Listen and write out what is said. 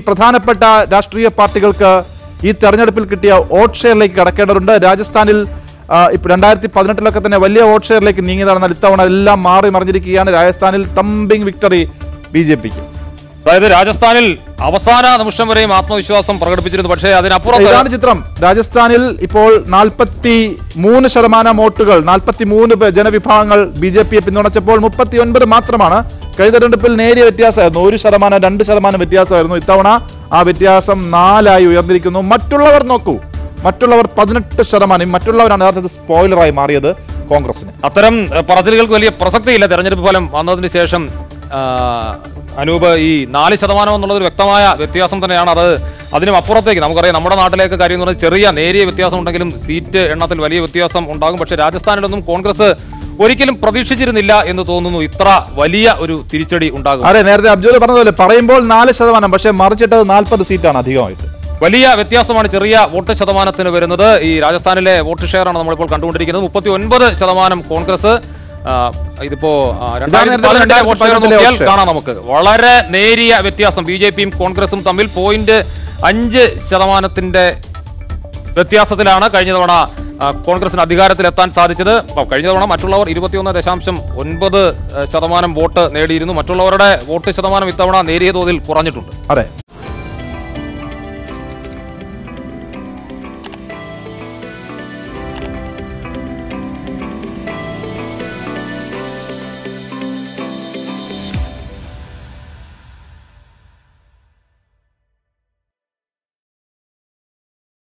പ്രധാനപ്പെട്ട രാഷ്ട്രീയ പാർട്ടികൾക്ക് ഈ തെരഞ്ഞെടുപ്പിൽ കിട്ടിയ വോട്ട് ഷെയറിലേക്ക് കടക്കേണ്ടതുണ്ട് രാജസ്ഥാനിൽ ആ, ഇപ്പൊ രണ്ടായിരത്തി പതിനെട്ടിലൊക്കെ തന്നെ വലിയ വോട്ട് ഷെയറിലേക്ക് നീങ്ങിയതാണ് എന്നാൽ ഇത്തവണ എല്ലാം മാറി മറിഞ്ഞിരിക്കുകയാണ് രാജസ്ഥാനിൽ തമ്പിങ് വിക്ടറി ബി ജെ പിക്ക് അതായത് രാജസ്ഥാനിൽ അവസാന നിമിഷം വരെയും ആത്മവിശ്വാസം പ്രകടിപ്പിച്ചിരുന്നു പക്ഷേ അതിനപ്പുറത്ത് ഇതാണ് ചിത്രം രാജസ്ഥാനിൽ ഇപ്പോൾ നാൽപ്പത്തി മൂന്ന് ശതമാനം വോട്ടുകൾ നാൽപ്പത്തി മൂന്ന് ജനവിഭാഗങ്ങൾ ബി ജെ പിയെ പിന്തുണച്ചപ്പോൾ മുപ്പത്തി ഒൻപത് മാത്രമാണ് കഴിഞ്ഞ തെരഞ്ഞെടുപ്പിൽ നേരിയ വ്യത്യാസമായിരുന്നു ഒരു ശതമാനം രണ്ട് ശതമാനം വ്യത്യാസമായിരുന്നു ഇത്തവണ ആ വ്യത്യാസം നാലായി ഉയർന്നിരിക്കുന്നു മറ്റുള്ളവർ നോക്കൂ മറ്റുള്ളവർ പതിനെട്ട് ശതമാനം മറ്റുള്ളവരാണ് യഥാർത്ഥത്തിൽ സ്പോയിലറായി മാറിയത് കോൺഗ്രസിന് അത്തരം ഏഹ്, പറച്ചിലുകൾക്ക് വലിയ പ്രസക്തിയില്ല തെരഞ്ഞെടുപ്പ് ഫലം വന്നതിന് ശേഷം ആ, അനൂപ് ഈ നാല് ശതമാനം എന്നുള്ളത് ഒരു വ്യക്തമായ വ്യത്യാസം തന്നെയാണ് അത് അതിനും അപ്പുറത്തേക്ക് നമുക്കറിയാം നമ്മുടെ നാട്ടിലേക്ക് കാര്യം എന്ന് പറഞ്ഞാൽ ചെറിയ നേരിയ വ്യത്യാസം ഉണ്ടെങ്കിലും സീറ്റ് എണ്ണത്തിൽ വലിയ വ്യത്യാസം ഉണ്ടാകും പക്ഷേ രാജസ്ഥാനിലൊന്നും കോൺഗ്രസ് ഒരിക്കലും പ്രതീക്ഷിച്ചിരുന്നില്ല എന്ന് തോന്നുന്നു ഇത്ര വലിയ ഒരു തിരിച്ചടി ഉണ്ടാകും അതെ നേരത്തെ അബ്ജോദ് പറഞ്ഞതുപോലെ പറയുമ്പോൾ നാല് ശതമാനം പക്ഷേ മറിച്ചിട്ടത് നാൽപ്പത് സീറ്റാണ് അധികമായിട്ട് വലിയ വ്യത്യാസമാണ് ചെറിയ വോട്ട് ശതമാനത്തിന് വരുന്നത് ഈ രാജസ്ഥാനിലെ വോട്ട് ഷെയർ ആണ് നമ്മളിപ്പോൾ കണ്ടുകൊണ്ടിരിക്കുന്നത് മുപ്പത്തി ഒൻപത് ശതമാനം കോൺഗ്രസ് ആ, ഇതിപ്പോ ആ, രണ്ടായിരത്തി നേരത്തെ പതിനെട്ടിലെ വോട്ട് ഷെയർ പതിനെട്ടിലെ നോക്കിയാൽ വോട്ട് ഷെയർ. കാണാം നമുക്ക് വളരെ നേരിയ വ്യത്യാസം ബി ജെ പിയും കോൺഗ്രസും തമ്മിൽ പോയിന്റ് അഞ്ച് ശതമാനത്തിന്റെ വ്യത്യാസത്തിലാണ് കഴിഞ്ഞ തവണ ആ, കോൺഗ്രസിന് അധികാരത്തിലെത്താൻ സാധിച്ചത് അപ്പോൾ കഴിഞ്ഞ തവണ മറ്റുള്ളവർ ഇരുപത്തിയൊന്ന് ദശാംശം ഒൻപത് ശതമാനം വോട്ട് നേടിയിരുന്നു മറ്റുള്ളവരുടെ വോട്ട് ശതമാനം ഇത്തവണ നേരിയ തോതിൽ കുറഞ്ഞിട്ടുണ്ട് അതെ